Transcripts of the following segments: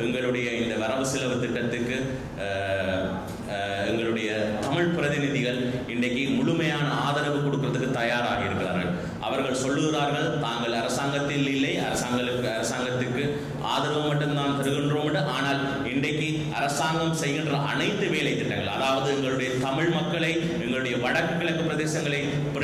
எங்களுடைய இந்த வரவு செலவு திட்டத்துக்கு அஹ், அஹ், எங்களுடைய தமிழ் பிரதிநிதிகள் இன்றைக்கு முழுமையான ஆதரவு கொடுக்கிறதுக்கு தயாராக இருக்கிறார்கள் அவர்கள் சொல்லுகிறார்கள் தாங்கள் அரசாங்கத்தில் இல்லை அரசாங்களுக்கு அரசாங்கத்துக்கு ஆதரவு மட்டும்தான் தருகின்றோம் என்று. ஆனால் இன்றைக்கு அரசாங்கம் செய்கின்ற அனைத்து வேலை திட்டங்கள் அதாவது எங்களுடைய தமிழ் மக்களை எங்களுடைய வடக்கு கிழக்கு பிரதேசங்களை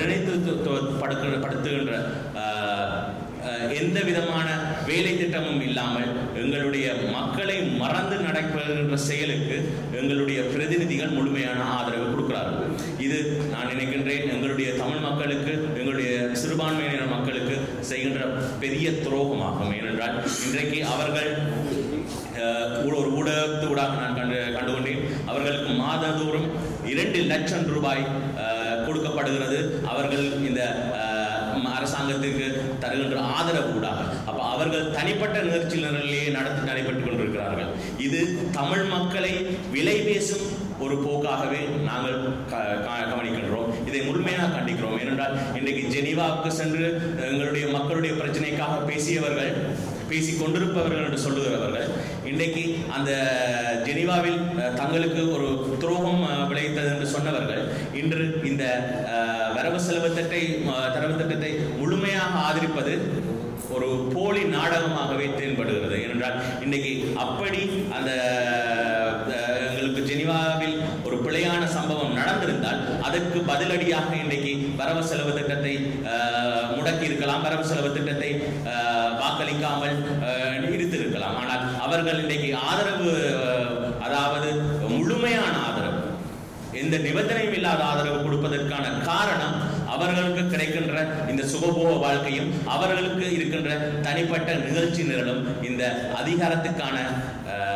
பிரதிநிதித்துவப்படுத்துகின்ற அஹ், அஹ், எந்த விதமான வேலை திட்டமும் இல்லாமல் எங்களுடைய மக்களை மறந்து நடைபெறுகின்ற செயலுக்கு எங்களுடைய பிரதிநிதிகள் முழுமையான ஆதரவு கொடுக்கிறார்கள் இது நான் நினைக்கின்றேன் எங்களுடைய தமிழ் மக்களுக்கு எங்களுடைய சிறுபான்மையினர் மக்களுக்கு செய்கின்ற பெரிய துரோகமாகும் ஏனென்றால் இன்றைக்கு அவர்கள் அஹ், ஊ- ஒரு ஊடகத்தூடாக நான் கண்டு கண்டுகொண்டேன் அவர்களுக்கு மாதந்தோறும் இரண்டு லட்சம் ரூபாய் அஹ், கொடுக்கப்படுகிறது அவர்கள் இந்த அஹ், ம- அரசாங்கத்துக்கு தருகின்ற ஆதரவு ஊடாக அப்ப அவர்கள் தனிப்பட்ட நிகழ்ச்சிகளிலேயே நடத்தி நடைபெற்றுக் கொண்டிருக்கிறார்கள் இது தமிழ் மக்களை விலை பேசும் ஒரு போக்காகவே நாங்கள் க- க- கவனிக்கின்றோம் இதை முழுமையாக கண்டிக்கிறோம் ஏனென்றால் இன்றைக்கு ஜெனீவாவுக்கு சென்று எங்களுடைய மக்களுடைய பிரச்சனைக்காக பேசியவர்கள் பேசிக் கொண்டிருப்பவர்கள் என்று சொல்லுகிறவர்கள் இன்றைக்கு அந்த ஜெனீவாவில் அஹ், தங்களுக்கு ஒரு துரோகம் அஹ், விளைவித்தது என்று சொன்னவர்கள் இன்று இந்த அஹ், வரவு செலவு திட்டத்தை அஹ், தரவு திட்டத்தை முழுமையாக ஆதரிப்பது ஒரு போலி நாடகமாகவே தென்படுகிறது ஏனென்றால் இன்னைக்கு அப்படி அந்த அஹ், எங்களுக்கு ஜெனீவாவில் ஒரு பிழையான சம்பவம் நடந்திருந்தால் அதற்கு பதிலடியாக இன்றைக்கு வரவு செலவு திட்டத்தை அஹ், முடக்கி இருக்கலாம் வரவு செலவு திட்டத்தை அஹ், வாக்களிக்காமல் அஹ், இருந்திருக்கலாம் ஆனால் அவர்கள் இன்றைக்கு ஆதரவு அஹ், அதாவது முழுமையான ஆதரவு எந்த நிபந்தனையும் இல்லாத ஆதரவு கொடுப்பதற்கான காரணம் அவர்களுக்கு கிடைக்கின்ற இந்த சுகபோக வாழ்க்கையும் அவர்களுக்கு இருக்கின்ற தனிப்பட்ட நிகழ்ச்சி நிரலும் இந்த அதிகாரத்துக்கான அஹ்,